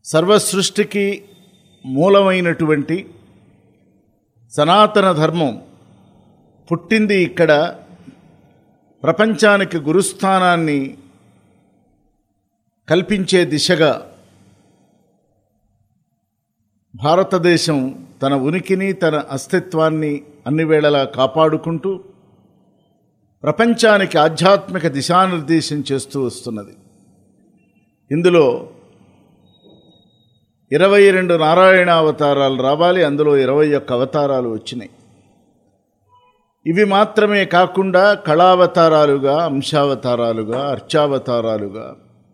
సర్వసృష్టికి మూలమైనటువంటి సనాతన ధర్మం పుట్టింది ఇక్కడ ప్రపంచానికి గురుస్థానాన్ని కల్పించే దిశగా భారతదేశం తన ఉనికిని తన అస్తిత్వాన్ని అన్ని వేళలా కాపాడుకుంటూ ప్రపంచానికి ఆధ్యాత్మిక దిశానిర్దేశం చేస్తూ వస్తున్నది ఇందులో ఇరవై రెండు నారాయణ అవతారాలు రావాలి అందులో ఇరవై ఒక్క అవతారాలు వచ్చినాయి ఇవి మాత్రమే కాకుండా కళావతారాలుగా అంశావతారాలుగా అర్చావతారాలుగా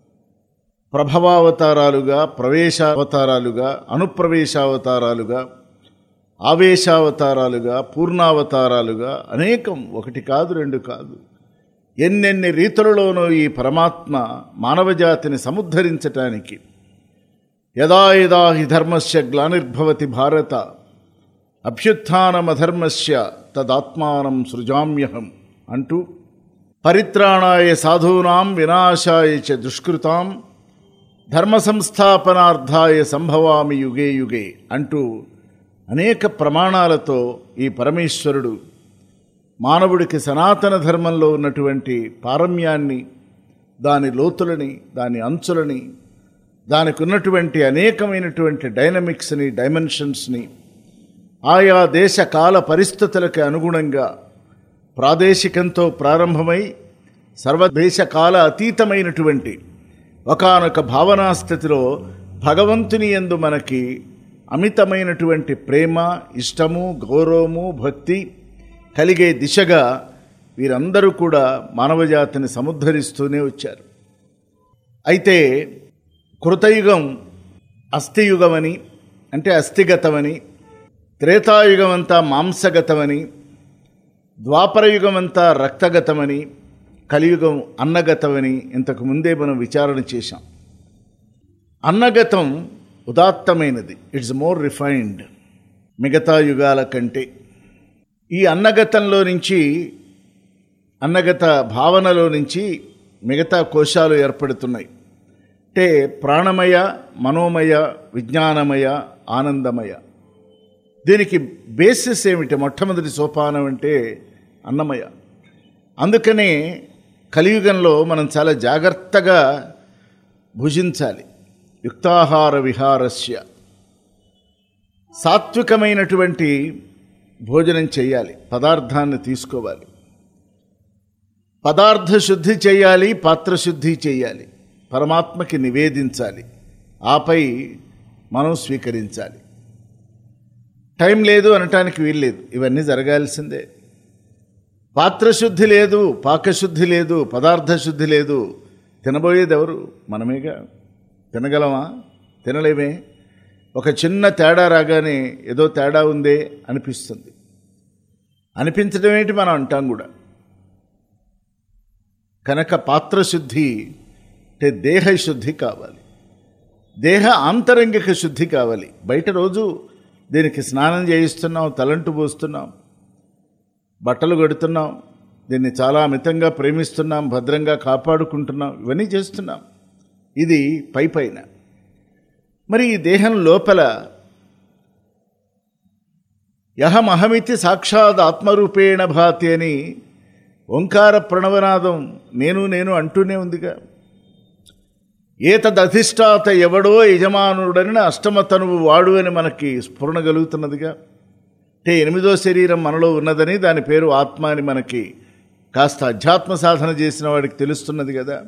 ప్రభవావతారాలుగా ప్రవేశావతారాలుగా అనుప్రవేశావతారాలుగా ఆవేశావతారాలుగా పూర్ణావతారాలుగా అనేకం ఒకటి కాదు రెండు కాదు ఎన్నెన్ని రీతులలోనూ ఈ పరమాత్మ మానవజాతిని సముద్ధరించటానికి యదా యదా హి ధర్మస్య గ్లానిర్భవతి భారత అభ్యుత్నమధర్మస్య తదాత్మానం సృజామ్యహం అంటూ పరిత్రాణాయ సాధూనాం వినాశాయ చ దుష్కృతాం ధర్మ సంస్థాపనార్థాయ సంభవామి యుగే యుగే అంటూ అనేక ప్రమాణాలతో ఈ పరమేశ్వరుడు మానవుడికి సనాతన ధర్మంలో ఉన్నటువంటి పారమ్యాన్ని దాని లోతులని దాని అంచులని దానికి ఉన్నటువంటి అనేకమైనటువంటి డైనమిక్స్ని డైమెన్షన్స్ని ఆయా దేశ కాల పరిస్థితులకు అనుగుణంగా ప్రాదేశికంతో ప్రారంభమై సర్వదేశ కాల అతీతమైనటువంటి ఒకనొక భావనా స్థితిలో భగవంతుని ఎందు మనకి అమితమైనటువంటి ప్రేమ ఇష్టము గౌరవము భక్తి కలిగే దిశగా వీరందరూ కూడా మానవజాతిని సముద్ధరిస్తూనే వచ్చారు అయితే కృతయుగం అస్థియుగమని అంటే అస్థిగతమని త్రేతాయుగం అంతా మాంసగతమని ద్వాపరయుగం అంతా రక్తగతమని కలియుగం అన్నగతమని ఇంతకు ముందే మనం విచారణ చేశాం అన్నగతం ఉదాత్తమైనది ఇట్స్ మోర్ రిఫైన్డ్ మిగతా యుగాల కంటే ఈ అన్నగతంలో నుంచి అన్నగత భావనలో నుంచి మిగతా కోశాలు ఏర్పడుతున్నాయి అంటే ప్రాణమయ మనోమయ విజ్ఞానమయ ఆనందమయ దీనికి బేసిస్ ఏమిటి మొట్టమొదటి సోపానం అంటే అన్నమయ అందుకనే కలియుగంలో మనం చాలా జాగ్రత్తగా భుజించాలి యుక్తాహార విహారస్య సాత్వికమైనటువంటి భోజనం చేయాలి పదార్థాన్ని తీసుకోవాలి పదార్థ శుద్ధి చేయాలి పాత్రశుద్ధి చేయాలి పరమాత్మకి నివేదించాలి ఆపై మనం స్వీకరించాలి టైం లేదు అనటానికి వీల్లేదు ఇవన్నీ జరగాల్సిందే పాత్రశుద్ధి లేదు పాకశుద్ధి లేదు పదార్థ శుద్ధి లేదు తినబోయేది ఎవరు మనమేగా తినగలమా తినలేమే ఒక చిన్న తేడా రాగానే ఏదో తేడా ఉందే అనిపిస్తుంది అనిపించడం ఏంటి మనం అంటాం కూడా కనుక పాత్రశుద్ధి అంటే దేహ శుద్ధి కావాలి దేహ ఆంతరంగిక శుద్ధి కావాలి బయట రోజు దీనికి స్నానం చేయిస్తున్నాం తలంటు పోస్తున్నాం బట్టలు కడుతున్నాం దీన్ని చాలా అమితంగా ప్రేమిస్తున్నాం భద్రంగా కాపాడుకుంటున్నాం ఇవన్నీ చేస్తున్నాం ఇది పై పైన మరి ఈ దేహం లోపల యహమహమితి సాక్షాత్ ఆత్మరూపేణ భాతి అని ఓంకార ప్రణవనాదం నేను నేను అంటూనే ఉందిగా ఏతదధిష్టాత ఎవడో యజమానుడని అష్టమ తనువు వాడు అని మనకి స్ఫురణ కలుగుతున్నదిగా అంటే ఎనిమిదో శరీరం మనలో ఉన్నదని దాని పేరు ఆత్మ అని మనకి కాస్త అధ్యాత్మ సాధన చేసిన వాడికి తెలుస్తున్నది కదా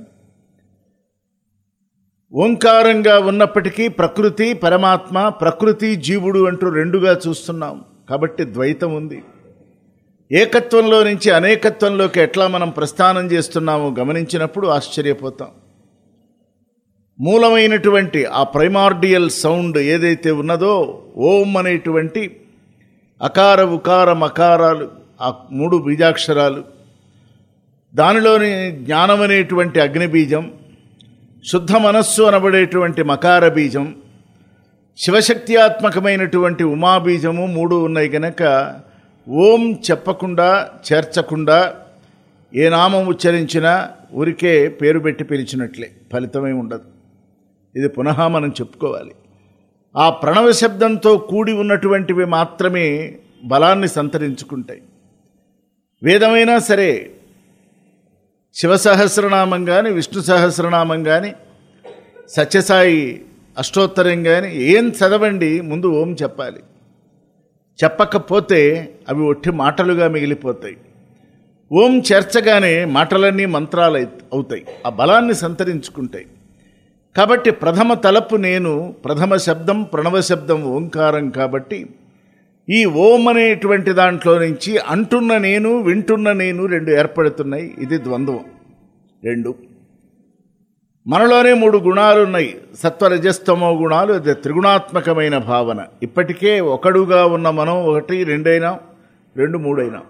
ఓంకారంగా ఉన్నప్పటికీ ప్రకృతి పరమాత్మ ప్రకృతి జీవుడు అంటూ రెండుగా చూస్తున్నాం కాబట్టి ద్వైతం ఉంది ఏకత్వంలో నుంచి అనేకత్వంలోకి ఎట్లా మనం ప్రస్థానం చేస్తున్నామో గమనించినప్పుడు ఆశ్చర్యపోతాం మూలమైనటువంటి ఆ ప్రైమార్డియల్ సౌండ్ ఏదైతే ఉన్నదో ఓం అనేటువంటి అకార ఉకార మకారాలు ఆ మూడు బీజాక్షరాలు దానిలోని జ్ఞానం అనేటువంటి అగ్నిబీజం శుద్ధ మనస్సు అనబడేటువంటి మకార బీజం శివశక్త్యాత్మకమైనటువంటి ఉమాబీజము మూడు ఉన్నాయి కనుక ఓం చెప్పకుండా చేర్చకుండా ఏ నామం ఉచ్చరించినా ఊరికే పేరు పెట్టి పిలిచినట్లే ఫలితమే ఉండదు ఇది పునః మనం చెప్పుకోవాలి ఆ ప్రణవ శబ్దంతో కూడి ఉన్నటువంటివి మాత్రమే బలాన్ని సంతరించుకుంటాయి వేదమైనా సరే శివ సహస్రనామం కానీ విష్ణు సహస్రనామం కానీ సత్యసాయి అష్టోత్తరం కానీ ఏం చదవండి ముందు ఓం చెప్పాలి చెప్పకపోతే అవి ఒట్టి మాటలుగా మిగిలిపోతాయి ఓం చేర్చగానే మాటలన్నీ మంత్రాలు అయి- అవుతాయి ఆ బలాన్ని సంతరించుకుంటాయి కాబట్టి ప్రథమ తలపు నేను ప్రథమ శబ్దం ప్రణవ శబ్దం ఓంకారం కాబట్టి ఈ ఓం అనేటువంటి దాంట్లో నుంచి అంటున్న నేను వింటున్న నేను రెండు ఏర్పడుతున్నాయి ఇది ద్వంద్వం రెండు మనలోనే మూడు గుణాలు ఉన్నాయి సత్వరజస్తమో గుణాలు అది త్రిగుణాత్మకమైన భావన ఇప్పటికే ఒకడుగా ఉన్న మనం ఒకటి రెండైనా రెండు మూడైనా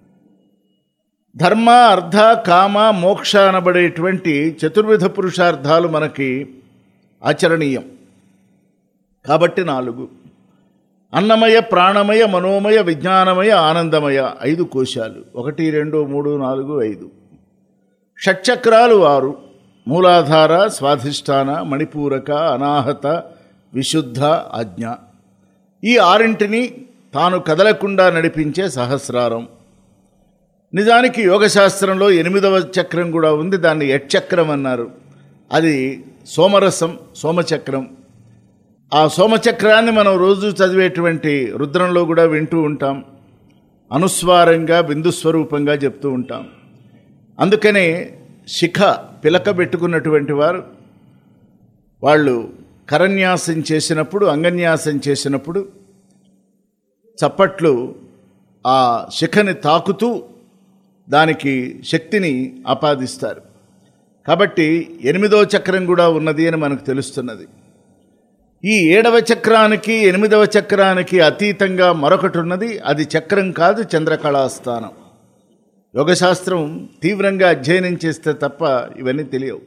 ధర్మ అర్థ కామ మోక్ష అనబడేటువంటి చతుర్విధ పురుషార్థాలు మనకి ఆచరణీయం కాబట్టి నాలుగు అన్నమయ ప్రాణమయ మనోమయ విజ్ఞానమయ ఆనందమయ ఐదు కోశాలు ఒకటి రెండు మూడు నాలుగు ఐదు షట్చక్రాలు ఆరు మూలాధార స్వాధిష్టాన మణిపూరక అనాహత విశుద్ధ ఆజ్ఞ ఈ ఆరింటిని తాను కదలకుండా నడిపించే సహస్రారం నిజానికి యోగశాస్త్రంలో ఎనిమిదవ చక్రం కూడా ఉంది దాన్ని యట్చక్రం అన్నారు అది సోమరసం సోమచక్రం ఆ సోమచక్రాన్ని మనం రోజు చదివేటువంటి రుద్రంలో కూడా వింటూ ఉంటాం అనుస్వారంగా బిందుస్వరూపంగా చెప్తూ ఉంటాం అందుకనే శిఖ పిలక పెట్టుకున్నటువంటి వారు వాళ్ళు కరన్యాసం చేసినప్పుడు అంగన్యాసం చేసినప్పుడు చప్పట్లు ఆ శిఖని తాకుతూ దానికి శక్తిని ఆపాదిస్తారు కాబట్టి ఎనిమిదో చక్రం కూడా ఉన్నది అని మనకు తెలుస్తున్నది ఈ ఏడవ చక్రానికి ఎనిమిదవ చక్రానికి అతీతంగా మరొకటి ఉన్నది అది చక్రం కాదు చంద్రకళాస్థానం యోగశాస్త్రం తీవ్రంగా అధ్యయనం చేస్తే తప్ప ఇవన్నీ తెలియవు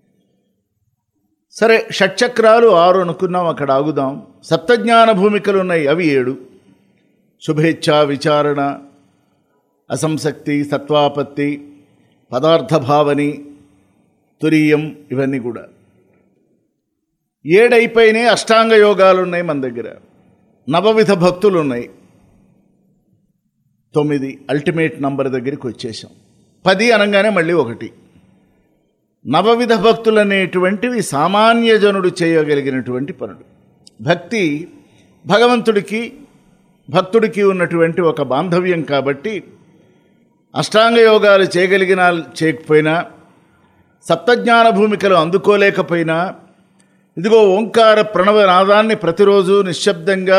సరే షట్చక్రాలు ఆరు అనుకున్నాం అక్కడ ఆగుదాం సప్తజ్ఞాన భూమికలు ఉన్నాయి అవి ఏడు శుభేచ్ఛ విచారణ అసంశక్తి సత్వాపత్తి పదార్థభావని తురీయం ఇవన్నీ కూడా ఏడైపోయినాయి అష్టాంగ యోగాలు ఉన్నాయి మన దగ్గర నవవిధ భక్తులు ఉన్నాయి తొమ్మిది అల్టిమేట్ నంబర్ దగ్గరికి వచ్చేసాం పది అనగానే మళ్ళీ ఒకటి నవవిధ భక్తులు అనేటువంటివి సామాన్య జనుడు చేయగలిగినటువంటి పనులు భక్తి భగవంతుడికి భక్తుడికి ఉన్నటువంటి ఒక బాంధవ్యం కాబట్టి అష్టాంగ యోగాలు చేయగలిగినా చేయకపోయినా సప్తజ్ఞాన భూమికలు అందుకోలేకపోయినా ఇదిగో ఓంకార ప్రణవ నాదాన్ని ప్రతిరోజు నిశ్శబ్దంగా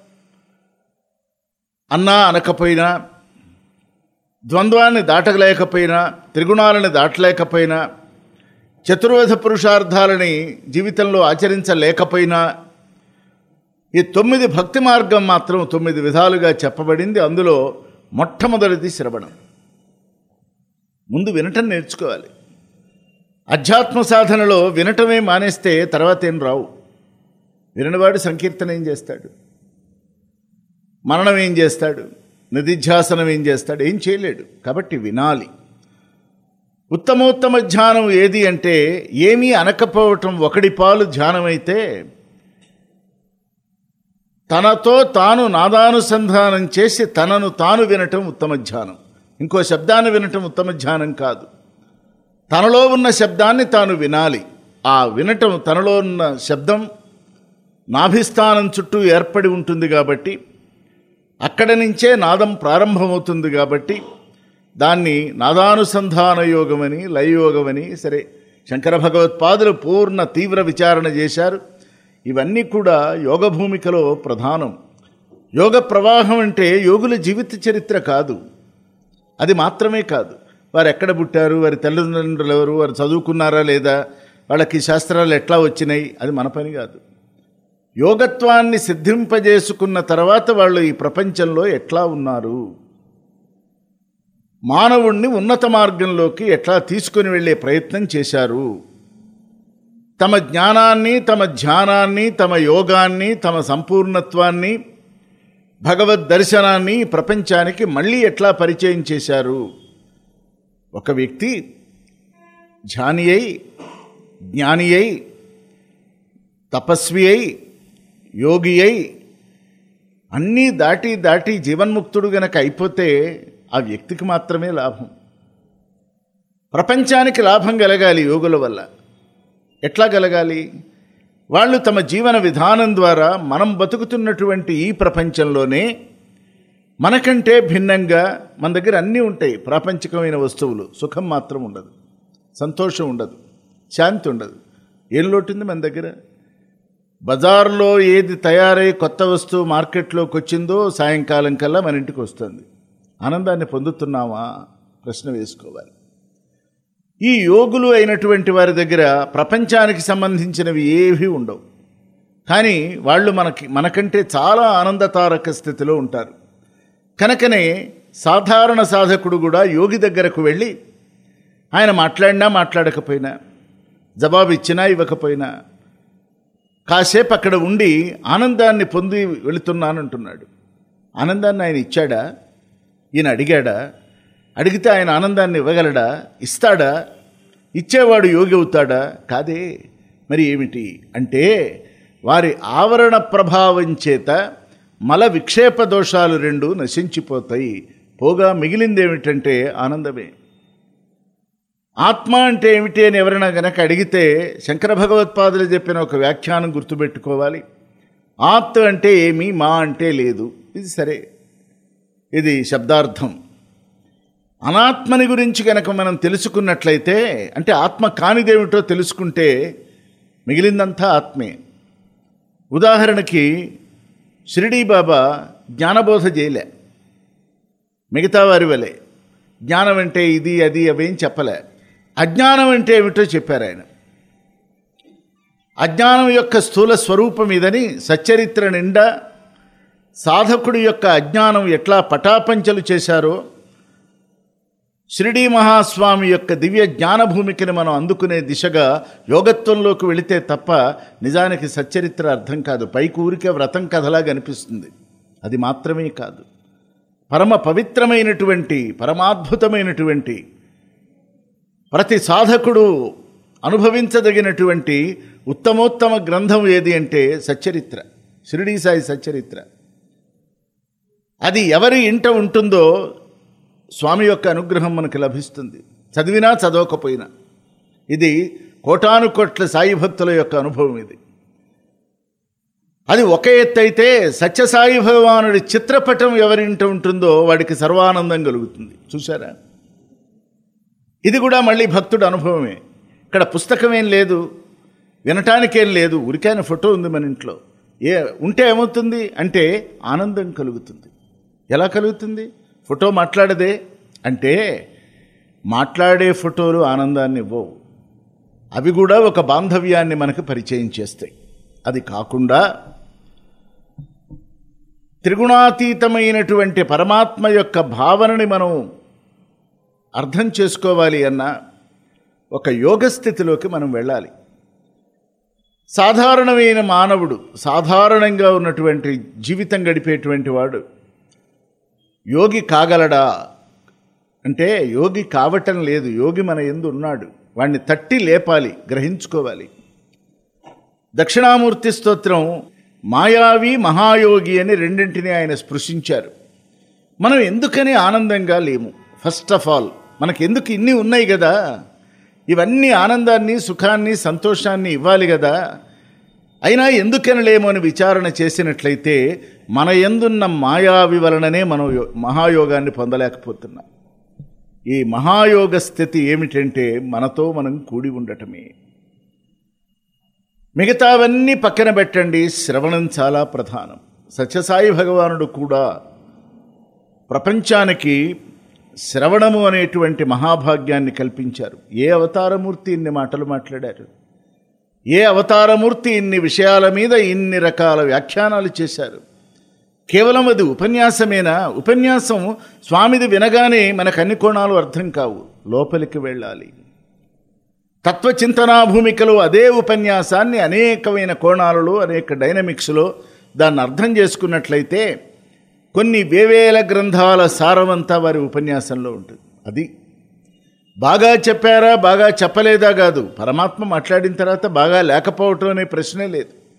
అన్నా అనకపోయినా ద్వంద్వాన్ని దాటలేకపోయినా త్రిగుణాలని దాటలేకపోయినా చతుర్వేద పురుషార్థాలని జీవితంలో ఆచరించలేకపోయినా ఈ తొమ్మిది భక్తి మార్గం మాత్రం తొమ్మిది విధాలుగా చెప్పబడింది అందులో మొట్టమొదటిది శ్రవణం ముందు వినటం నేర్చుకోవాలి అధ్యాత్మ సాధనలో వినటమే మానేస్తే తర్వాత ఏం రావు విననివాడు సంకీర్తన ఏం చేస్తాడు మరణం ఏం చేస్తాడు నిధిధ్యాసనం ఏం చేస్తాడు ఏం చేయలేడు కాబట్టి వినాలి ఉత్తమోత్తమ ధ్యానం ఏది అంటే ఏమీ అనకపోవటం ఒకడి పాలు ధ్యానమైతే తనతో తాను నాదానుసంధానం చేసి తనను తాను వినటం ఉత్తమ ధ్యానం ఇంకో శబ్దాన్ని వినటం ఉత్తమ ధ్యానం కాదు తనలో ఉన్న శబ్దాన్ని తాను వినాలి ఆ వినటం తనలో ఉన్న శబ్దం నాభిస్థానం చుట్టూ ఏర్పడి ఉంటుంది కాబట్టి అక్కడ నుంచే నాదం ప్రారంభమవుతుంది కాబట్టి దాన్ని నాదానుసంధాన యోగమని లయయోగమని సరే శంకర భగవత్పాదులు పూర్ణ తీవ్ర విచారణ చేశారు ఇవన్నీ కూడా యోగ భూమికలో ప్రధానం యోగ ప్రవాహం అంటే యోగుల జీవిత చరిత్ర కాదు అది మాత్రమే కాదు వారు ఎక్కడ పుట్టారు వారి తల్లిదండ్రులు ఎవరు వారు చదువుకున్నారా లేదా వాళ్ళకి శాస్త్రాలు ఎట్లా వచ్చినాయి అది మన పని కాదు యోగత్వాన్ని సిద్ధింపజేసుకున్న తర్వాత వాళ్ళు ఈ ప్రపంచంలో ఎట్లా ఉన్నారు మానవుణ్ణి ఉన్నత మార్గంలోకి ఎట్లా తీసుకొని వెళ్ళే ప్రయత్నం చేశారు తమ జ్ఞానాన్ని తమ ధ్యానాన్ని తమ యోగాన్ని తమ సంపూర్ణత్వాన్ని భగవద్ దర్శనాన్ని ఈ ప్రపంచానికి మళ్ళీ ఎట్లా పరిచయం చేశారు ఒక వ్యక్తి ధ్యాని అయి జ్ఞాని అయి తపస్వి అయి యోగి అయి అన్నీ దాటి దాటి జీవన్ముక్తుడు గనక అయిపోతే ఆ వ్యక్తికి మాత్రమే లాభం ప్రపంచానికి లాభం కలగాలి యోగుల వల్ల ఎట్లా కలగాలి వాళ్ళు తమ జీవన విధానం ద్వారా మనం బతుకుతున్నటువంటి ఈ ప్రపంచంలోనే మనకంటే భిన్నంగా మన దగ్గర అన్నీ ఉంటాయి ప్రాపంచికమైన వస్తువులు సుఖం మాత్రం ఉండదు సంతోషం ఉండదు శాంతి ఉండదు ఏం లోటుంది మన దగ్గర బజార్లో ఏది తయారై కొత్త వస్తువు మార్కెట్లోకి వచ్చిందో సాయంకాలం కల్లా మన ఇంటికి వస్తుంది ఆనందాన్ని పొందుతున్నామా ప్రశ్న వేసుకోవాలి ఈ యోగులు అయినటువంటి వారి దగ్గర ప్రపంచానికి సంబంధించినవి ఏవీ ఉండవు కానీ వాళ్ళు మనకి మనకంటే చాలా ఆనందతారక స్థితిలో ఉంటారు కనుకనే సాధారణ సాధకుడు కూడా యోగి దగ్గరకు వెళ్ళి ఆయన మాట్లాడినా మాట్లాడకపోయినా జవాబు ఇచ్చినా ఇవ్వకపోయినా కాసేపు అక్కడ ఉండి ఆనందాన్ని పొంది వెళుతున్నానంటున్నాడు ఆనందాన్ని ఆయన ఇచ్చాడా ఈయన అడిగాడా అడిగితే ఆయన ఆనందాన్ని ఇవ్వగలడా ఇస్తాడా ఇచ్చేవాడు యోగి అవుతాడా కాదే మరి ఏమిటి అంటే వారి ఆవరణ ప్రభావం చేత మల విక్షేప దోషాలు రెండు నశించిపోతాయి పోగా మిగిలిందేమిటంటే ఆనందమే ఆత్మ అంటే ఏమిటి అని ఎవరైనా గనక అడిగితే శంకర భగవత్పాదులు చెప్పిన ఒక వ్యాఖ్యానం గుర్తుపెట్టుకోవాలి ఆత్ అంటే ఏమి మా అంటే లేదు ఇది సరే ఇది శబ్దార్థం అనాత్మని గురించి కనుక మనం తెలుసుకున్నట్లయితే అంటే ఆత్మ కానిదేమిటో తెలుసుకుంటే మిగిలిందంతా ఆత్మే ఉదాహరణకి షిరిడీ బాబా జ్ఞానబోధ చేయలే మిగతా వారి వలె జ్ఞానం అంటే ఇది అది అవేం చెప్పలే అజ్ఞానం అంటే ఏమిటో చెప్పారు ఆయన అజ్ఞానం యొక్క స్థూల స్వరూపం ఇదని సచ్చరిత్ర నిండా సాధకుడి యొక్క అజ్ఞానం ఎట్లా పటాపంచలు చేశారో షిరిడీ మహాస్వామి యొక్క దివ్య జ్ఞానభూమికని మనం అందుకునే దిశగా యోగత్వంలోకి వెళితే తప్ప నిజానికి సచ్చరిత్ర అర్థం కాదు పైకి ఊరికే వ్రతం కథలా కనిపిస్తుంది అది మాత్రమే కాదు పరమ పవిత్రమైనటువంటి పరమాద్భుతమైనటువంటి ప్రతి సాధకుడు అనుభవించదగినటువంటి ఉత్తమోత్తమ గ్రంథం ఏది అంటే సచ్చరిత్ర షిరిడీ సాయి సచ్చరిత్ర అది ఎవరి ఇంట ఉంటుందో స్వామి యొక్క అనుగ్రహం మనకు లభిస్తుంది చదివినా చదవకపోయినా ఇది కోటాను కోట్ల సాయి భక్తుల యొక్క అనుభవం ఇది అది ఒక ఎత్తు అయితే సత్యసాయి భగవానుడి చిత్రపటం ఎవరింట ఉంటుందో వాడికి సర్వానందం కలుగుతుంది చూసారా ఇది కూడా మళ్ళీ భక్తుడు అనుభవమే ఇక్కడ పుస్తకమేం లేదు వినటానికేం లేదు ఉరికైన ఫోటో ఉంది మన ఇంట్లో ఏ ఉంటే ఏమవుతుంది అంటే ఆనందం కలుగుతుంది ఎలా కలుగుతుంది ఫోటో మాట్లాడదే అంటే మాట్లాడే ఫోటోలు ఆనందాన్ని ఇవ్వవు అవి కూడా ఒక బాంధవ్యాన్ని మనకు పరిచయం చేస్తాయి అది కాకుండా త్రిగుణాతీతమైనటువంటి పరమాత్మ యొక్క భావనని మనం అర్థం చేసుకోవాలి అన్న ఒక యోగ స్థితిలోకి మనం వెళ్ళాలి సాధారణమైన మానవుడు సాధారణంగా ఉన్నటువంటి జీవితం గడిపేటువంటి వాడు యోగి కాగలడా అంటే యోగి కావటం లేదు యోగి మన ఎందు ఉన్నాడు వాడిని తట్టి లేపాలి గ్రహించుకోవాలి దక్షిణామూర్తి స్తోత్రం మాయావి మహాయోగి అని రెండింటిని ఆయన స్పృశించారు మనం ఎందుకని ఆనందంగా లేము ఫస్ట్ ఆఫ్ ఆల్ మనకి ఎందుకు ఇన్ని ఉన్నాయి కదా ఇవన్నీ ఆనందాన్ని సుఖాన్ని సంతోషాన్ని ఇవ్వాలి కదా అయినా ఎందుకనలేమో అని విచారణ చేసినట్లయితే మన ఎందున్న మాయావి వలననే మనం యో- మహాయోగాన్ని పొందలేకపోతున్నాం ఈ మహాయోగ స్థితి ఏమిటంటే మనతో మనం కూడి ఉండటమే మిగతావన్నీ పక్కన పెట్టండి శ్రవణం చాలా ప్రధానం సత్యసాయి భగవానుడు కూడా ప్రపంచానికి శ్రవణము అనేటువంటి మహాభాగ్యాన్ని కల్పించారు ఏ అవతారమూర్తి ఇన్ని మాటలు మాట్లాడారు ఏ అవతారమూర్తి ఇన్ని విషయాల మీద ఇన్ని రకాల వ్యాఖ్యానాలు చేశారు కేవలం అది ఉపన్యాసమేనా ఉపన్యాసం స్వామిది వినగానే మనకు అన్ని కోణాలు అర్థం కావు లోపలికి వెళ్ళాలి తత్వచింతనా భూమికలో అదే ఉపన్యాసాన్ని అనేకమైన కోణాలలో అనేక డైనమిక్స్లో దాన్ని అర్థం చేసుకున్నట్లయితే కొన్ని వేవేల గ్రంథాల సారమంతా వారి ఉపన్యాసంలో ఉంటుంది అది బాగా చెప్పారా బాగా చెప్పలేదా కాదు పరమాత్మ మాట్లాడిన తర్వాత బాగా లేకపోవటం అనే ప్రశ్నే లేదు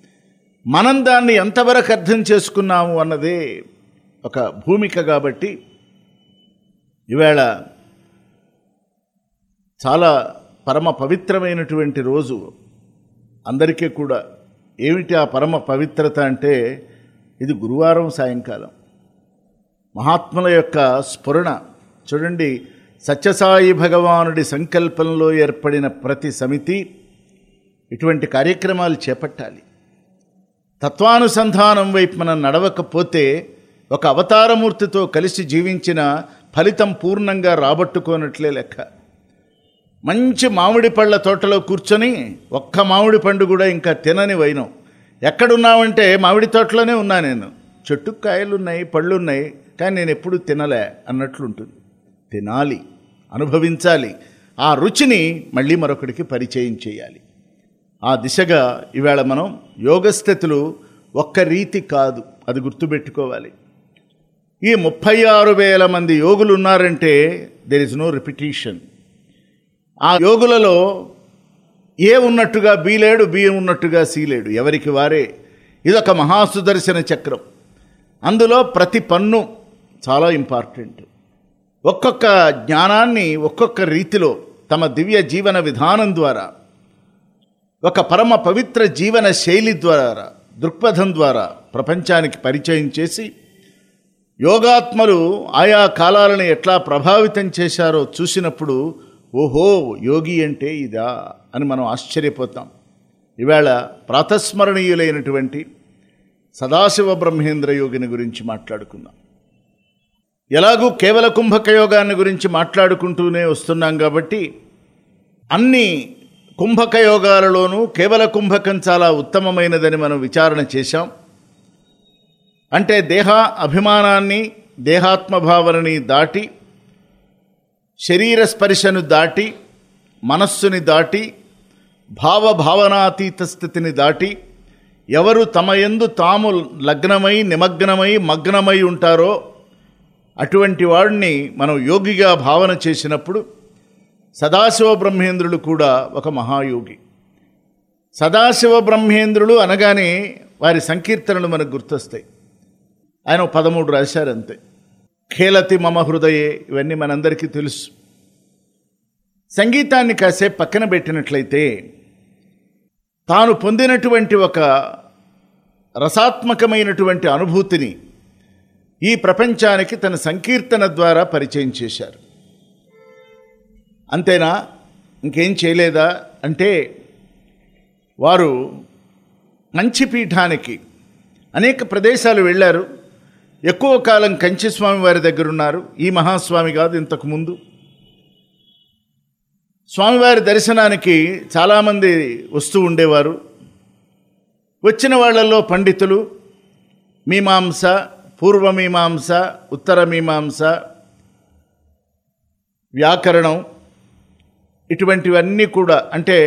మనం దాన్ని ఎంతవరకు అర్థం చేసుకున్నాము అన్నదే ఒక భూమిక కాబట్టి ఈవేళ చాలా పరమ పవిత్రమైనటువంటి రోజు అందరికీ కూడా ఏమిటి ఆ పరమ పవిత్రత అంటే ఇది గురువారం సాయంకాలం మహాత్ముల యొక్క స్ఫురణ చూడండి సత్యసాయి భగవానుడి సంకల్పంలో ఏర్పడిన ప్రతి సమితి ఇటువంటి కార్యక్రమాలు చేపట్టాలి తత్వానుసంధానం వైపు మనం నడవకపోతే ఒక అవతారమూర్తితో కలిసి జీవించిన ఫలితం పూర్ణంగా రాబట్టుకోనట్లే లెక్క మంచి మామిడి పళ్ళ తోటలో కూర్చొని ఒక్క మామిడి పండు కూడా ఇంకా తినని వైనం ఎక్కడున్నావంటే మామిడి తోటలోనే ఉన్నా నేను చెట్టు కాయలు ఉన్నాయి పళ్ళు ఉన్నాయి కానీ నేను ఎప్పుడు తినలే అన్నట్లుంటుంది తినాలి అనుభవించాలి ఆ రుచిని మళ్ళీ మరొకడికి పరిచయం చేయాలి ఆ దిశగా ఈవేళ మనం యోగస్థితులు ఒక్క రీతి కాదు అది గుర్తుపెట్టుకోవాలి ఈ ముప్పై ఆరు వేల మంది యోగులు ఉన్నారంటే దెర్ ఇస్ నో రిపిటీషన్ ఆ యోగులలో ఏ ఉన్నట్టుగా బి లేడు బి ఉన్నట్టుగా సి లేడు ఎవరికి వారే ఇదొక మహాసుదర్శన చక్రం అందులో ప్రతి పన్ను చాలా ఇంపార్టెంట్ ఒక్కొక్క జ్ఞానాన్ని ఒక్కొక్క రీతిలో తమ దివ్య జీవన విధానం ద్వారా ఒక పరమ పవిత్ర జీవన శైలి ద్వారా దృక్పథం ద్వారా ప్రపంచానికి పరిచయం చేసి యోగాత్మలు ఆయా కాలాలను ఎట్లా ప్రభావితం చేశారో చూసినప్పుడు ఓహో యోగి అంటే ఇదా అని మనం ఆశ్చర్యపోతాం ఈవేళ ప్రాతస్మరణీయులైనటువంటి సదాశివ బ్రహ్మేంద్ర యోగిని గురించి మాట్లాడుకుందాం ఎలాగూ కేవల కుంభక యోగాన్ని గురించి మాట్లాడుకుంటూనే వస్తున్నాం కాబట్టి అన్ని కుంభక యోగాలలోనూ కేవల కుంభకం చాలా ఉత్తమమైనదని మనం విచారణ చేశాం అంటే దేహ అభిమానాన్ని దేహాత్మభావనని దాటి శరీర స్పర్శను దాటి మనస్సుని దాటి భావభావనాతీత స్థితిని దాటి ఎవరు తమ యందు తాము లగ్నమై నిమగ్నమై మగ్నమై ఉంటారో అటువంటి వాడిని మనం యోగిగా భావన చేసినప్పుడు సదాశివ బ్రహ్మేంద్రులు కూడా ఒక మహాయోగి సదాశివ బ్రహ్మేంద్రులు అనగానే వారి సంకీర్తనలు మనకు గుర్తొస్తాయి ఆయన ఒక పదమూడు రాశారు అంతే ఖేలతి మమ హృదయే ఇవన్నీ మనందరికీ తెలుసు సంగీతాన్ని కాసేపు పక్కన పెట్టినట్లయితే తాను పొందినటువంటి ఒక రసాత్మకమైనటువంటి అనుభూతిని ఈ ప్రపంచానికి తన సంకీర్తన ద్వారా పరిచయం చేశారు అంతేనా ఇంకేం చేయలేదా అంటే వారు కంచిపీఠానికి అనేక ప్రదేశాలు వెళ్ళారు ఎక్కువ కాలం కంచి స్వామి వారి దగ్గర ఉన్నారు ఈ మహాస్వామి కాదు ఇంతకు ముందు స్వామివారి దర్శనానికి చాలామంది వస్తూ ఉండేవారు వచ్చిన వాళ్ళల్లో పండితులు మీమాంస పూర్వమీమాంస ఉత్తర మీమాంస వ్యాకరణం ఇటువంటివన్నీ కూడా అంటే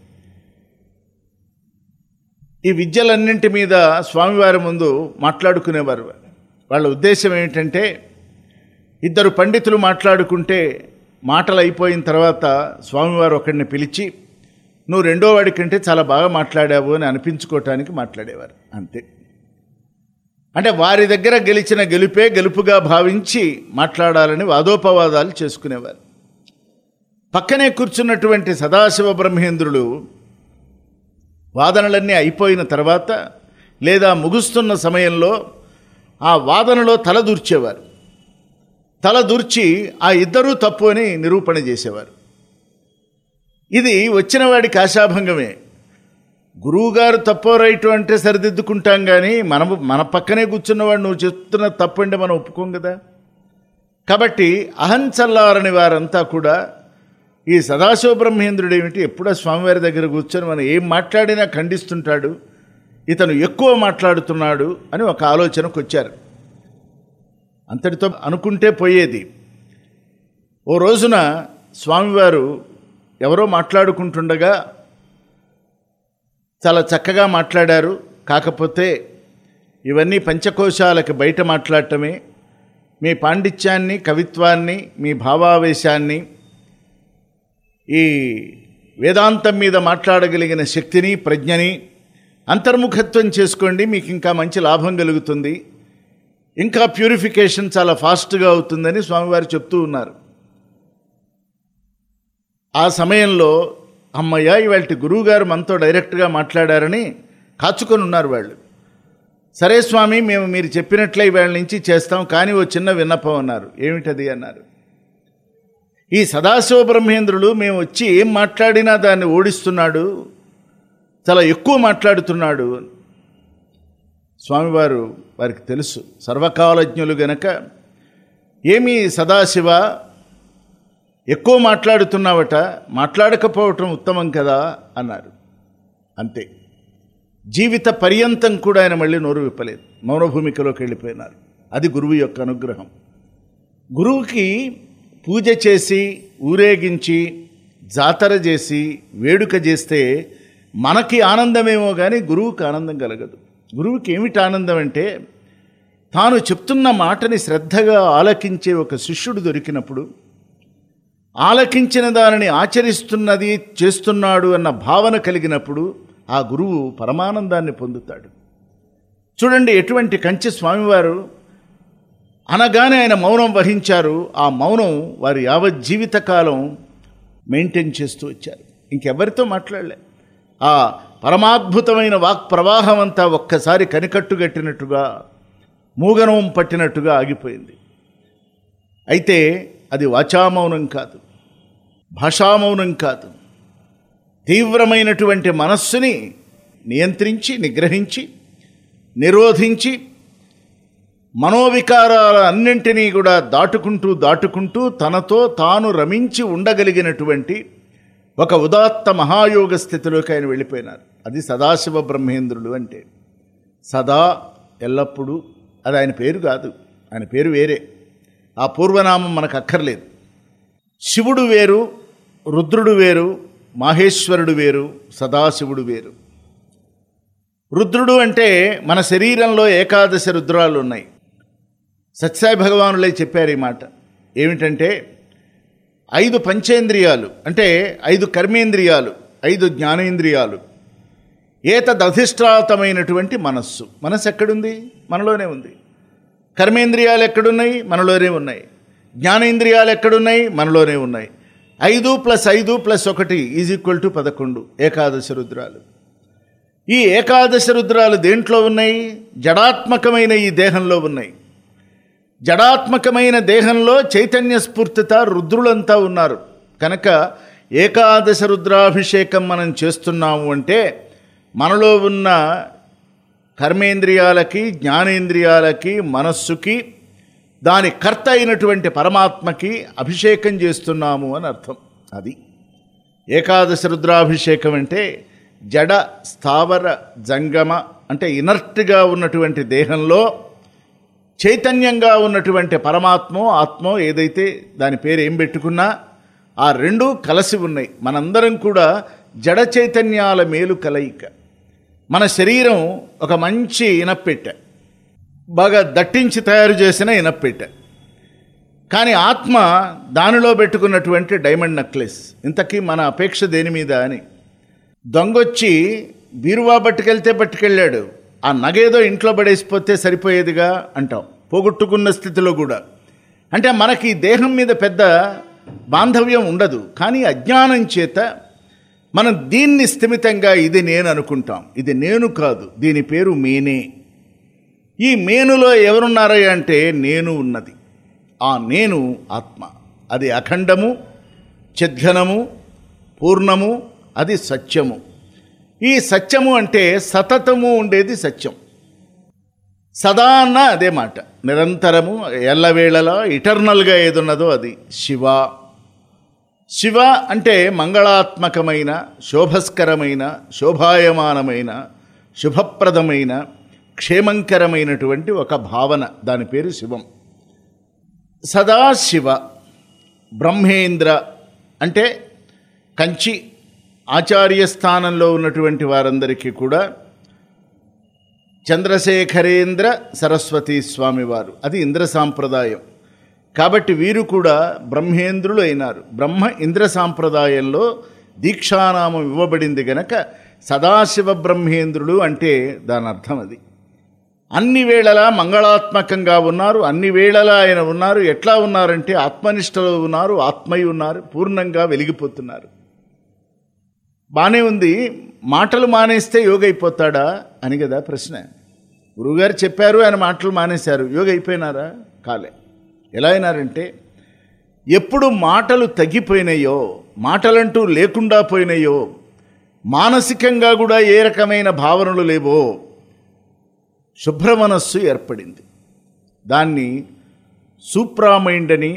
ఈ విద్యలన్నింటి మీద స్వామివారి ముందు మాట్లాడుకునేవారు వాళ్ళ ఉద్దేశం ఏమిటంటే ఇద్దరు పండితులు మాట్లాడుకుంటే మాటలు అయిపోయిన తర్వాత స్వామివారు ఒకడిని పిలిచి నువ్వు రెండో వాడి కంటే చాలా బాగా మాట్లాడావు అని అనిపించుకోవటానికి మాట్లాడేవారు అంతే అంటే వారి దగ్గర గెలిచిన గెలుపే గెలుపుగా భావించి మాట్లాడాలని వాదోపవాదాలు చేసుకునేవారు పక్కనే కూర్చున్నటువంటి సదాశివ బ్రహ్మేంద్రులు వాదనలన్నీ అయిపోయిన తర్వాత లేదా ముగుస్తున్న సమయంలో ఆ వాదనలో తల దూర్చేవారు తల దూర్చి ఆ ఇద్దరూ తప్పు అని నిరూపణ చేసేవారు ఇది వచ్చిన వాడికి ఆశాభంగమే గురువుగారు తప్పో రైటు అంటే సరిదిద్దుకుంటాం కానీ మనము మన పక్కనే కూర్చున్నవాడు నువ్వు చెప్తున్న తప్పు అంటే మనం ఒప్పుకోం కదా కాబట్టి అహంచల్లారని వారంతా కూడా ఈ సదాశివ బ్రహ్మేంద్రుడు ఏమిటి ఎప్పుడో స్వామివారి దగ్గర కూర్చొని మనం ఏం మాట్లాడినా ఖండిస్తుంటాడు ఇతను ఎక్కువ మాట్లాడుతున్నాడు అని ఒక ఆలోచనకు వచ్చారు అంతటితో అనుకుంటే పోయేది ఓ రోజున స్వామివారు ఎవరో మాట్లాడుకుంటుండగా చాలా చక్కగా మాట్లాడారు కాకపోతే ఇవన్నీ పంచకోశాలకి బయట మాట్లాడటమే మీ పాండిత్యాన్ని కవిత్వాన్ని మీ భావావేశాన్ని ఈ వేదాంతం మీద మాట్లాడగలిగిన శక్తిని ప్రజ్ఞని అంతర్ముఖత్వం చేసుకోండి మీకు ఇంకా మంచి లాభం కలుగుతుంది ఇంకా ప్యూరిఫికేషన్ చాలా ఫాస్ట్గా అవుతుందని స్వామివారు చెప్తూ ఉన్నారు ఆ సమయంలో అమ్మయ్య ఇవాళ గురువుగారు మనతో డైరెక్ట్గా మాట్లాడారని కాచుకొని ఉన్నారు వాళ్ళు సరే స్వామి మేము మీరు చెప్పినట్లే ఇవాళ నుంచి చేస్తాం కానీ ఓ చిన్న విన్నపం అన్నారు ఏమిటది అన్నారు ఈ సదాశివ బ్రహ్మేంద్రుడు మేము వచ్చి ఏం మాట్లాడినా దాన్ని ఓడిస్తున్నాడు చాలా ఎక్కువ మాట్లాడుతున్నాడు స్వామివారు వారికి తెలుసు సర్వకాలజ్ఞులు గనక ఏమి సదాశివ ఎక్కువ మాట్లాడుతున్నావట మాట్లాడకపోవటం ఉత్తమం కదా అన్నారు అంతే జీవిత పర్యంతం కూడా ఆయన మళ్ళీ నోరు విప్పలేదు మౌనభూమికలోకి వెళ్ళిపోయినారు అది గురువు యొక్క అనుగ్రహం గురువుకి పూజ చేసి ఊరేగించి జాతర చేసి వేడుక చేస్తే మనకి ఆనందమేమో కానీ గురువుకి ఆనందం కలగదు గురువుకి ఏమిటి ఆనందం అంటే తాను చెప్తున్న మాటని శ్రద్ధగా ఆలకించే ఒక శిష్యుడు దొరికినప్పుడు ఆలకించిన దానిని ఆచరిస్తున్నది చేస్తున్నాడు అన్న భావన కలిగినప్పుడు ఆ గురువు పరమానందాన్ని పొందుతాడు చూడండి ఎటువంటి కంచి స్వామివారు అనగానే ఆయన మౌనం వహించారు ఆ మౌనం వారి యావత్ జీవితకాలం మెయింటైన్ చేస్తూ వచ్చారు ఇంకెవరితో మాట్లాడలే ఆ పరమాద్భుతమైన వాక్ ప్రవాహం అంతా ఒక్కసారి కనికట్టుగట్టినట్టుగా మూగనం పట్టినట్టుగా ఆగిపోయింది అయితే అది వాచామౌనం కాదు భాషామౌనం కాదు తీవ్రమైనటువంటి మనస్సుని నియంత్రించి నిగ్రహించి నిరోధించి మనోవికారాల అన్నింటినీ కూడా దాటుకుంటూ దాటుకుంటూ తనతో తాను రమించి ఉండగలిగినటువంటి ఒక ఉదాత్త మహాయోగ స్థితిలోకి ఆయన వెళ్ళిపోయినారు అది సదాశివ బ్రహ్మేంద్రుడు అంటే సదా ఎల్లప్పుడూ అది ఆయన పేరు కాదు ఆయన పేరు వేరే ఆ పూర్వనామం మనకు అక్కర్లేదు శివుడు వేరు రుద్రుడు వేరు మాహేశ్వరుడు వేరు సదాశివుడు వేరు రుద్రుడు అంటే మన శరీరంలో ఏకాదశి రుద్రాలు ఉన్నాయి సత్సాయి భగవానులే చెప్పారు ఈ మాట ఏమిటంటే ఐదు పంచేంద్రియాలు అంటే ఐదు కర్మేంద్రియాలు ఐదు జ్ఞానేంద్రియాలు ఏతదధిష్టాతమైనటువంటి మనస్సు మనస్సు ఎక్కడుంది మనలోనే ఉంది కర్మేంద్రియాలు ఎక్కడున్నాయి మనలోనే ఉన్నాయి జ్ఞానేంద్రియాలు ఎక్కడున్నాయి మనలోనే ఉన్నాయి ఐదు ప్లస్ ఐదు ప్లస్ ఒకటి ఈజ్ ఈక్వల్ టు పదకొండు ఏకాదశి రుద్రాలు ఈ ఏకాదశి రుద్రాలు దేంట్లో ఉన్నాయి జడాత్మకమైన ఈ దేహంలో ఉన్నాయి జడాత్మకమైన దేహంలో చైతన్య స్ఫూర్తిత రుద్రులంతా ఉన్నారు కనుక ఏకాదశ రుద్రాభిషేకం మనం చేస్తున్నాము అంటే మనలో ఉన్న కర్మేంద్రియాలకి జ్ఞానేంద్రియాలకి మనస్సుకి దాని కర్త అయినటువంటి పరమాత్మకి అభిషేకం చేస్తున్నాము అని అర్థం అది ఏకాదశ రుద్రాభిషేకం అంటే జడ స్థావర జంగమ అంటే ఇనర్ట్గా ఉన్నటువంటి దేహంలో చైతన్యంగా ఉన్నటువంటి పరమాత్మో ఆత్మో ఏదైతే దాని పేరు ఏం పెట్టుకున్నా ఆ రెండూ కలిసి ఉన్నాయి మనందరం కూడా జడ చైతన్యాల మేలు కలయిక మన శరీరం ఒక మంచి ఇనప్పెట్టె బాగా దట్టించి తయారు చేసిన ఇనప్పెట్టె కానీ ఆత్మ దానిలో పెట్టుకున్నటువంటి డైమండ్ నెక్లెస్ ఇంతకీ మన అపేక్ష దేని మీద అని దొంగొచ్చి బీరువా పట్టుకెళ్తే పట్టుకెళ్ళాడు ఆ నగేదో ఇంట్లో పడేసిపోతే సరిపోయేదిగా అంటాం పోగొట్టుకున్న స్థితిలో కూడా అంటే మనకి ఈ దేహం మీద పెద్ద బాంధవ్యం ఉండదు కానీ అజ్ఞానం చేత మనం దీన్ని స్థిమితంగా ఇది నేను అనుకుంటాం ఇది నేను కాదు దీని పేరు మేనే ఈ మేనులో ఎవరున్నారా అంటే నేను ఉన్నది ఆ నేను ఆత్మ అది అఖండము చిద్ఘనము పూర్ణము అది సత్యము ఈ సత్యము అంటే సతతము ఉండేది సత్యం సదా అన్న అదే మాట నిరంతరము ఎల్లవేళలా ఇటర్నల్గా ఏదున్నదో అది శివ శివ అంటే మంగళాత్మకమైన శోభస్కరమైన శోభాయమానమైన శుభప్రదమైన క్షేమంకరమైనటువంటి ఒక భావన దాని పేరు శివం సదాశివ బ్రహ్మేంద్ర అంటే కంచి ఆచార్య స్థానంలో ఉన్నటువంటి వారందరికీ కూడా చంద్రశేఖరేంద్ర సరస్వతి స్వామివారు అది ఇంద్ర సాంప్రదాయం కాబట్టి వీరు కూడా బ్రహ్మేంద్రులు అయినారు బ్రహ్మ ఇంద్ర సాంప్రదాయంలో దీక్షానామం ఇవ్వబడింది గనక సదాశివ బ్రహ్మేంద్రుడు అంటే దాని అర్థం అది అన్ని వేళలా మంగళాత్మకంగా ఉన్నారు అన్ని వేళలా ఆయన ఉన్నారు ఎట్లా ఉన్నారంటే ఆత్మనిష్టలో ఉన్నారు ఆత్మయ్య ఉన్నారు పూర్ణంగా వెలిగిపోతున్నారు బానే ఉంది మాటలు మానేస్తే యోగ అయిపోతాడా అని కదా ప్రశ్న గురువుగారు చెప్పారు ఆయన మాటలు మానేశారు యోగ అయిపోయినారా కాలే ఎలా అయినారంటే ఎప్పుడు మాటలు తగ్గిపోయినాయో మాటలంటూ లేకుండా పోయినాయో మానసికంగా కూడా ఏ రకమైన భావనలు లేవో శుభ్ర మనస్సు ఏర్పడింది దాన్ని సూప్రా మైండ్ అని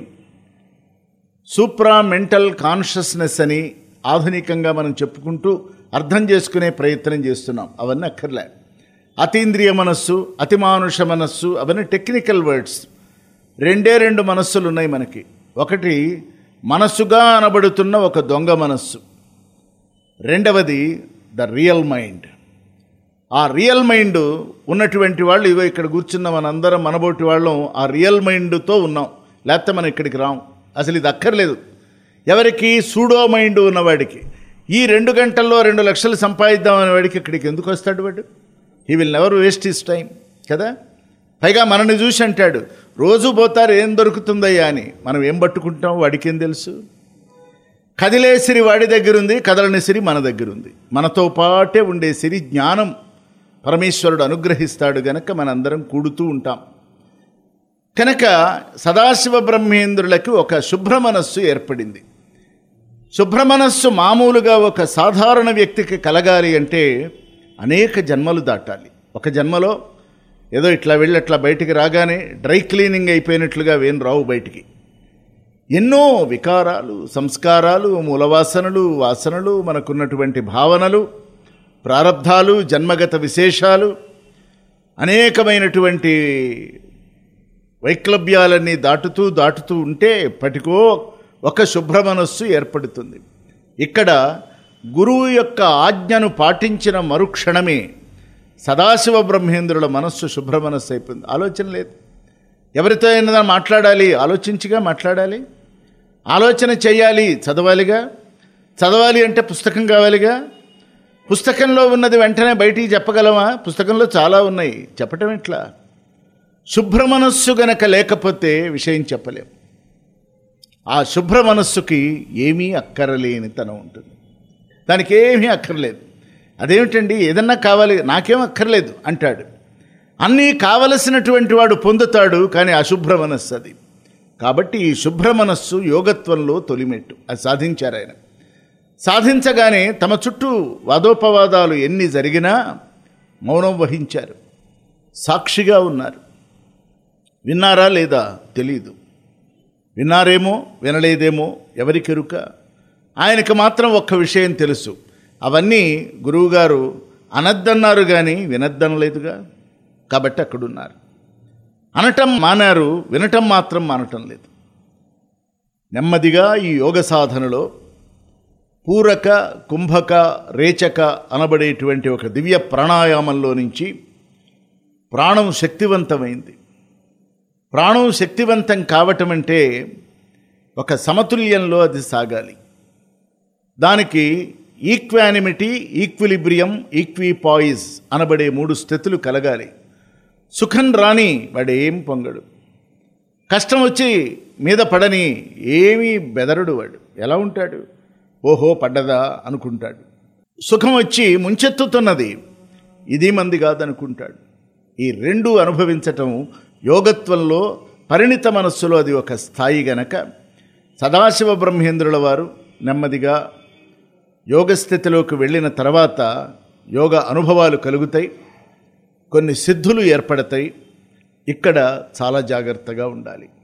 సూప్రా మెంటల్ కాన్షియస్నెస్ అని ఆధునికంగా మనం చెప్పుకుంటూ అర్థం చేసుకునే ప్రయత్నం చేస్తున్నాం అవన్నీ అక్కర్లే అతీంద్రియ మనస్సు అతిమానుష మనస్సు అవన్నీ టెక్నికల్ వర్డ్స్ రెండే రెండు మనస్సులు ఉన్నాయి మనకి ఒకటి మనస్సుగా అనబడుతున్న ఒక దొంగ మనస్సు రెండవది ద రియల్ మైండ్ ఆ రియల్ మైండ్ ఉన్నటువంటి వాళ్ళు ఇగో ఇక్కడ కూర్చున్న మనందరం మనబోటి వాళ్ళం ఆ రియల్ మైండ్తో ఉన్నాం లేకపోతే మనం ఇక్కడికి రాం అసలు ఇది అక్కర్లేదు ఎవరికి సూడో మైండ్ ఉన్నవాడికి ఈ రెండు గంటల్లో రెండు లక్షలు సంపాదిద్దామనే వాడికి ఇక్కడికి ఎందుకు వస్తాడు వాడు he will never waste his time కదా పైగా మనని చూసి అంటాడు రోజు పోతారు ఏం దొరుకుతుందయ్యా అని మనం ఏం పట్టుకుంటాం వాడికి ఏం తెలుసు కదిలే సిరి వాడి దగ్గర ఉంది కదలని సిరి మన దగ్గర ఉంది మనతో పాటే ఉండే సిరి జ్ఞానం పరమేశ్వరుడు అనుగ్రహిస్తాడు గనక మనందరం కూడుతూ ఉంటాం కనుక సదాశివ బ్రహ్మేంద్రులకి ఒక శుభ్ర మనస్సు ఏర్పడింది శుభ్ర మనస్సు మామూలుగా ఒక సాధారణ వ్యక్తికి కలగాలి అంటే అనేక జన్మలు దాటాలి ఒక జన్మలో ఏదో ఇట్లా వెళ్ళి అట్లా బయటికి రాగానే డ్రై క్లీనింగ్ అయిపోయినట్లుగా వేం రావు బయటికి ఎన్నో వికారాలు సంస్కారాలు మూలవాసనలు వాసనలు మనకున్నటువంటి భావనలు ప్రారంధాలు జన్మగత విశేషాలు అనేకమైనటువంటి వైక్లభ్యాలన్నీ దాటుతూ దాటుతూ ఉంటే ఎప్పటికో ఒక శుభ్ర మనస్సు ఏర్పడుతుంది ఇక్కడ గురువు యొక్క ఆజ్ఞను పాటించిన మరుక్షణమే సదాశివ బ్రహ్మేంద్రుల మనస్సు శుభ్ర మనస్సు అయిపోయింది ఆలోచన లేదు ఎవరితో అయినా మాట్లాడాలి ఆలోచించిగా మాట్లాడాలి ఆలోచన చేయాలి చదవాలిగా చదవాలి అంటే పుస్తకం కావాలిగా పుస్తకంలో ఉన్నది వెంటనే బయటికి చెప్పగలమా పుస్తకంలో చాలా ఉన్నాయి చెప్పటం ఎట్లా శుభ్ర మనస్సు గనక లేకపోతే విషయం చెప్పలేం ఆ శుభ్ర మనస్సుకి ఏమీ అక్కరలేని తనం ఉంటుంది దానికి ఏమీ అక్కర్లేదు అదేమిటండి ఏదన్నా కావాలి నాకేం అక్కర్లేదు అంటాడు అన్నీ కావలసినటువంటి వాడు పొందుతాడు కానీ అశుభ్ర మనస్సు అది కాబట్టి ఈ శుభ్ర మనస్సు యోగత్వంలో తొలిమెట్టు అది సాధించారు ఆయన సాధించగానే తమ చుట్టూ వాదోపవాదాలు ఎన్ని జరిగినా మౌనం వహించారు సాక్షిగా ఉన్నారు విన్నారా లేదా తెలీదు విన్నారేమో వినలేదేమో ఎవరికెరుక ఆయనకు మాత్రం ఒక్క విషయం తెలుసు అవన్నీ గురువుగారు అనద్దన్నారు కానీ వినద్దనలేదుగా కాబట్టి అక్కడున్నారు అనటం మానారు వినటం మాత్రం మానటం లేదు నెమ్మదిగా ఈ యోగ సాధనలో పూరక కుంభక రేచక అనబడేటువంటి ఒక దివ్య ప్రాణాయామంలో నుంచి ప్రాణం శక్తివంతమైంది ప్రాణం శక్తివంతం కావటం అంటే ఒక సమతుల్యంలో అది సాగాలి దానికి ఈక్వానిమిటీ ఈక్విలిబ్రియం ఈక్విపాయిజ్ అనబడే మూడు స్థితులు కలగాలి సుఖం రాని వాడేం పొంగడు కష్టం వచ్చి మీద పడని ఏమీ బెదరడు వాడు ఎలా ఉంటాడు ఓహో పడ్డదా అనుకుంటాడు సుఖం వచ్చి ముంచెత్తుతున్నది ఇది మంది కాదనుకుంటాడు ఈ రెండు అనుభవించటం యోగత్వంలో పరిణిత మనస్సులో అది ఒక స్థాయి గనక సదాశివ బ్రహ్మేంద్రుల వారు నెమ్మదిగా యోగస్థితిలోకి వెళ్ళిన తర్వాత యోగ అనుభవాలు కలుగుతాయి కొన్ని సిద్ధులు ఏర్పడతాయి ఇక్కడ చాలా జాగ్రత్తగా ఉండాలి